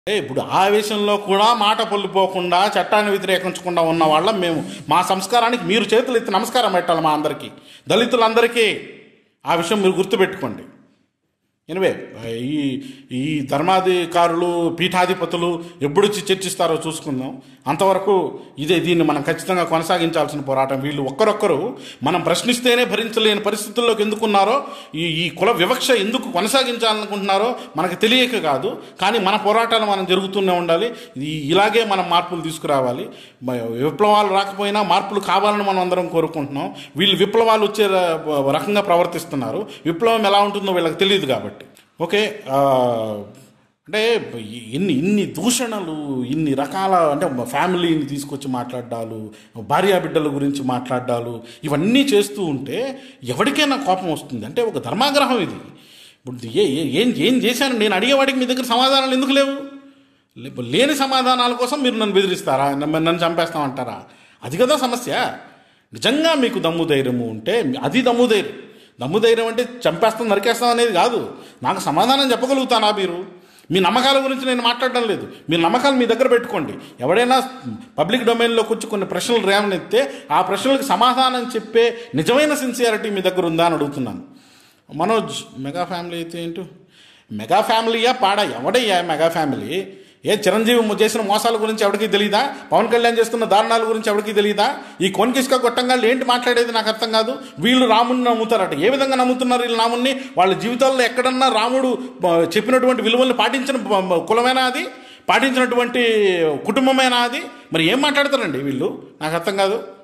ఏ ఇప్పుడు ఆవేశంలో కూడా మాట పొల్లిపోకుండా చట్టాన్ని వ్యతిరేకించకుండా ఉన్న వాళ్ళం మేము మా సంస్కారానికి మీరు చేతులు ఎత్తి నమస్కారం పెట్టాలి మా అందరికీ దళితులందరికీ ఆ విషయం మీరు గుర్తుపెట్టుకోండి ఎనివే ఈ ఈ ధర్మాధికారులు పీఠాధిపతులు ఎప్పుడు వచ్చి చర్చిస్తారో చూసుకుందాం అంతవరకు ఇదే దీన్ని మనం ఖచ్చితంగా కొనసాగించాల్సిన పోరాటం వీళ్ళు ఒక్కరొక్కరు మనం ప్రశ్నిస్తేనే భరించలేని పరిస్థితుల్లోకి ఎందుకున్నారో ఈ ఈ కుల వివక్ష ఎందుకు కొనసాగించాలనుకుంటున్నారో మనకు తెలియక కాదు కానీ మన పోరాటాలు మనం జరుగుతూనే ఉండాలి ఇది ఇలాగే మనం మార్పులు తీసుకురావాలి మ- విప్లవాలు రాకపోయినా మార్పులు కావాలని మనం అందరం కోరుకుంటున్నాం వీళ్ళు విప్లవాలు వచ్చే ర- రకంగా ప్రవర్తిస్తున్నారు విప్లవం ఎలా ఉంటుందో వీళ్ళకి తెలియదు కాబట్టి ఓకే ఆ, అంటే ఇన్ని ఇన్ని దూషణలు ఇన్ని రకాల అంటే ఫ్యామిలీని తీసుకొచ్చి మాట్లాడాలు భార్యా బిడ్డల గురించి మాట్లాడాలు ఇవన్నీ చేస్తూ ఉంటే ఎవరికైనా కోపం వస్తుంది అంటే ఒక ధర్మాగ్రహం ఇది ఇప్పుడు ఏ ఏ- ఏం ఏం చేశాను నేను అడిగేవాడికి మీ దగ్గర సమాధానాలు ఎందుకు లేవు లే- లేని సమాధానాల కోసం మీరు నన్ను బెదిరిస్తారా నన్ను నన్ను చంపేస్తామంటారా అది కదా సమస్య నిజంగా మీకు దమ్ము ధైర్యము ఉంటే అది దమ్ము ధైర్యం దమ్ము ధైర్యం అంటే చంపేస్తాం నరికేస్తాం అనేది కాదు నాకు సమాధానం చెప్పగలుగుతానా మీరు మీ నమ్మకాల గురించి నేను మాట్లాడడం లేదు మీ నమ్మకాలు మీ దగ్గర పెట్టుకోండి ఎవడైనా పబ్లిక్ డొమైన్లోకి వచ్చి కొన్ని ప్రశ్నలు రేవనెత్తే ఆ ప్రశ్నలకు సమాధానం చెప్పే నిజమైన సిన్సియారిటీ మీ దగ్గర ఉందా అని అడుగుతున్నాను మనోజ్ మెగా ఫ్యామిలీ అయితే ఏంటి మెగా ఫ్యామిలీయా పాడా ఎవడయ్యా మెగా ఫ్యామిలీ ఏ చిరంజీవి ము- చేసిన మోసాల గురించి ఎవరికి తెలియదా పవన్ కళ్యాణ్ చేస్తున్న దారుణాల గురించి ఎవరికి తెలియదా ఈ కొన్కిస్క గొట్టంగాళ్ళు ఏంటి మాట్లాడేది నాకు అర్థం కాదు వీళ్ళు రాముడిని నమ్ముతారట ఏ విధంగా నమ్ముతున్నారు వీళ్ళు రాముడిని వాళ్ళ జీవితాల్లో ఎక్కడన్నా రాముడు బ- చెప్పినటువంటి విలువల్ని పాటించిన బ- బ- కులమేనా అది పాటించినటువంటి కుటుంబమేనా అది మరి ఏం మాట్లాడతారండి వీళ్ళు నాకు అర్థం కాదు